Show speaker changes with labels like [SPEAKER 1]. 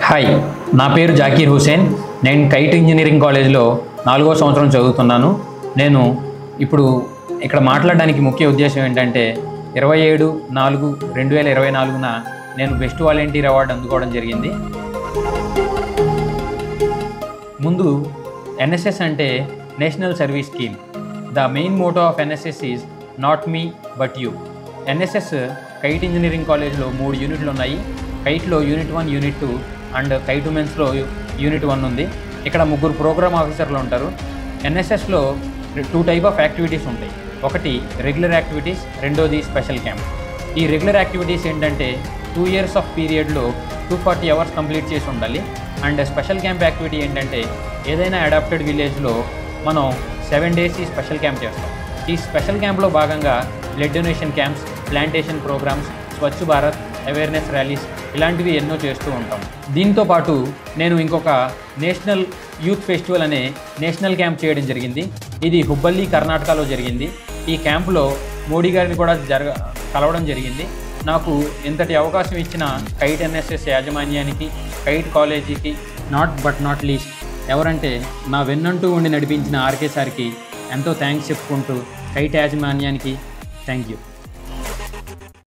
[SPEAKER 1] hi నా పేరు జాకీర్ హుసేన్ నేను కైట్ ఇంజనీరింగ్ కాలేజ్లో నాలుగో సంవత్సరం చదువుతున్నాను నేను ఇప్పుడు ఇక్కడ మాట్లాడడానికి ముఖ్య ఉద్దేశం ఏంటంటే ఇరవై ఏడు నాలుగు రెండు వేల ఇరవై నాలుగున నేను బెస్ట్ వాలంటీర్ అవార్డు అందుకోవడం జరిగింది ముందు ఎన్ఎస్ఎస్ అంటే national service scheme the main motto of NSS is not me but you NSS KITE engineering కాలేజ్లో మూడు యూనిట్లు ఉన్నాయి కైట్లో unit one unit two and KITE ఉమెన్స్లో యూనిట్ వన్ ఉంది ఇక్కడ ముగ్గురు ప్రోగ్రామ్ ఆఫీసర్లు ఉంటారు ఎన్ఎస్ఎస్లో టూ టైప్ ఆఫ్ యాక్టివిటీస్ ఉంటాయి ఒకటి రెగ్యులర్ యాక్టివిటీస్ రెండోది స్పెషల్ క్యాంప్ ఈ రెగ్యులర్ యాక్టివిటీస్ ఏంటంటే టూ ఇయర్స్ ఆఫ్ పీరియడ్లో టూ ఫార్టీ అవర్స్ కంప్లీట్ చేసి ఉండాలి అండ్ స్పెషల్ క్యాంప్ యాక్టివిటీ ఏంటంటే ఏదైనా అడాప్టెడ్ విలేజ్లో మనం సెవెన్ డేస్ ఈ స్పెషల్ క్యాంప్ చేస్తాం ఈ స్పెషల్ క్యాంప్లో భాగంగా blood donation camps plantation programs Swachh Bharat awareness rallies ఇలాంటివి ఎన్నో చేస్తూ ఉంటాం దీంతో పాటు నేను ఇంకొక నేషనల్ యూత్ ఫెస్టివల్ అనే నేషనల్ క్యాంప్ చేయడం జరిగింది ఇది హుబ్బల్లి కర్ణాటకలో జరిగింది ఈ క్యాంపులో మోడీ గారిని కూడా జరగ కలవడం జరిగింది నాకు ఇంతటి అవకాశం ఇచ్చిన కైట్ ఎన్ఎస్ఎస్ యాజమాన్యానికి కైట్ కాలేజీకి నాట్ బట్ నాట్ లీస్ట్ ఎవరంటే నా వెన్నంటూ ఉండి నడిపించిన ఆర్కే సార్కి ఎంతో థ్యాంక్స్ చెప్పుకుంటూ కైట్ యాజమాన్యానికి థ్యాంక్ యూ